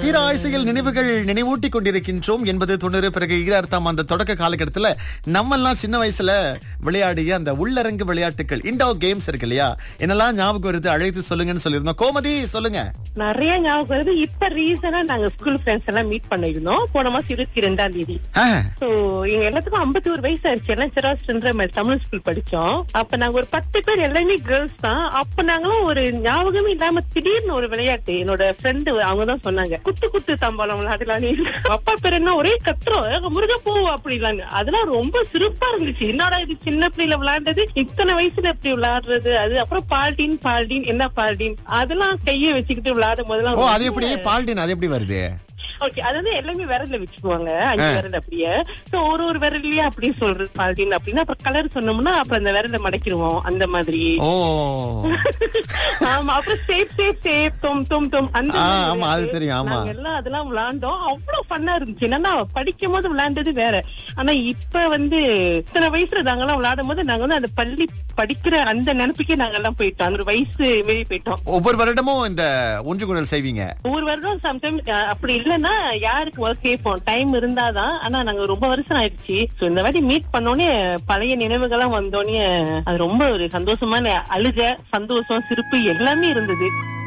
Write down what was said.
தீராய்சையில் நினைவுகள் நினைவூட்டி கொண்டிருக்கின்றோம் என்பது தொண்ணூறு பிறகு ஈரார்த்தாம் அந்த தொடக்க காலகட்டத்துல நம்ம எல்லாம் சின்ன வயசுல விளையாடிய அந்த உள்ளரங்கு விளையாட்டுகள் இண்டோர் கேம்ஸ் இருக்கு இல்லையா என்னெல்லாம் ஞாபகம் வருது அழைத்து சொல்லுங்கன்னு சொல்லியிருந்தோம் கோமதி சொல்லுங்க நிறைய ஞாபகம் வருது இப்ப ரீசனா நாங்க ஸ்கூல் ஃப்ரெண்ட்ஸ் எல்லாம் மீட் பண்ணிருந்தோம் போன மாசம் இருபத்தி ரெண்டாம் தேதி ஆ, சோ எங்க எல்லாத்துக்கும் ஐம்பத்தி ஒரு வயசு ஆயிடுச்சு எல்லாம் சிராஸ்ன்ற தமிழ் ஸ்கூல் படிச்சோம் அப்ப நாங்க ஒரு பத்து பேர் எல்லாமே கேர்ள்ஸ் தான் அப்ப நாங்களும் ஒரு ஞாபகமே இல்லாம திடீர்னு ஒரு விளையாட்டு என்னோட ஃப்ரெண்டு அவங்க தான் சொன்னாங்க குத்து குத்து தம்பாலம் விளையாடலான்னு அப்பா பேர் என்ன ஒரே கத்துறோம் முருகப்பூ அப்படிலாங்க அதெல்லாம் ரொம்ப சிறப்பா இருந்துச்சு என்னடா இது சின்ன பிள்ளைல விளையாண்டது இத்தனை வயசுல எப்படி விளையாடுறது அது அப்புறம் பால்டீன் பால்டீன் என்ன பால்டீன் அதெல்லாம் கையை வச்சுக்கிட்டு விளையாடும் ஓ போதெல்லாம் அது எப்படி பால்டின் அது எப்படி வருது ஓகே அதாவது எல்லாமே விரல்ல வச்சுக்குவாங்க அஞ்சு விரல் அப்படியே சோ ஒரு ஒரு விரல்லயே அப்படி சொல்றது பால்டின் அப்படின்னா அப்புறம் கலர் சொன்னோம்னா அப்புறம் அந்த விரல மடக்கிடுவோம் அந்த மாதிரி ஓ ஆமா அப்புறம் சேப் சேப் சேப் தொம் தொம் தொம் அந்த ஆ, மாதிரி ஆமா, அது விளையாட்டு. தெரியும், ஆமா. நாங்க எல்லாம் அதெல்லாம் விளையாண்டோம் அவ்வளவு ஃபன்னா இருந்துச்சு என்னன்னா படிக்கும் போது விளையாண்டது வேற ஆனா இப்ப வந்து இத்தனை வயசுல நாங்கெல்லாம் விளையாடும் போது நாங்க வந்து அந்த பள்ளி படிக்கிற அந்த நினைப்புக்கே நாங்க எல்லாம் போயிட்டோம் அந்த ஒரு வயசு வெளியே போயிட்டோம் ஒவ்வொரு வருடமும் இந்த ஒன்று குடல் செய்வீங்க ஒவ்வொரு வருடம் சம்டைம் அப்படி இல்லைன்னா யாருக்கு ஒர்க் கேட்போம் டைம் இருந்தாதான் ஆனா நாங்க ரொம்ப வருஷம் ஆயிடுச்சு சோ இந்த வாட்டி மீட் பண்ணோடனே பழைய நினைவுகள்லாம் வந்தோடனே அது ரொம்ப ஒரு சந்தோஷமான அழுக சந்தோஷம் சிரிப்பு எல்லாமே இருந்தது